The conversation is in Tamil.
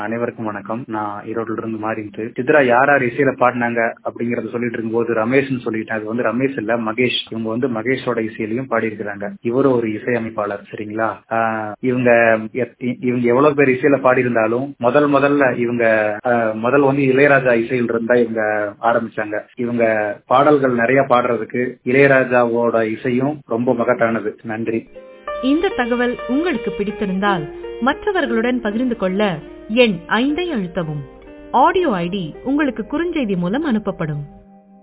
அனைவருக்கும் வணக்கம் நான் ஈரோட்ல இருந்து மாறிட்டு சித்ரா யார் யார் இசையில பாடினாங்க அப்படிங்கறத சொல்லிட்டு இருக்கும்போது ரமேஷ்னு சொல்லிட்டேன் அது வந்து ரமேஷ் இல்ல மகேஷ் இவங்க வந்து மகேஷோட இசையிலையும் பாடி இருக்கிறாங்க இவரும் ஒரு இசையமைப்பாளர் சரிங்களா ஆஹ் இவங்க எத்- இவங்க எவ்வளவு பேர் இசையில பாடி இருந்தாலும் முதல் முதல்ல இவங்க ஆஹ் முதல் வந்து இளையராஜா இசையில் இருந்தா இவங்க ஆரம்பிச்சாங்க இவங்க பாடல்கள் நிறைய பாடுறதுக்கு இளையராஜாவோட இசையும் ரொம்ப மகத்தானது நன்றி இந்த தகவல் உங்களுக்கு பிடித்திருந்தால் மற்றவர்களுடன் பகிர்ந்து கொள்ள எண் ஐந்தை அழுத்தவும் ஆடியோ ஐடி உங்களுக்கு குறுஞ்செய்தி மூலம் அனுப்பப்படும்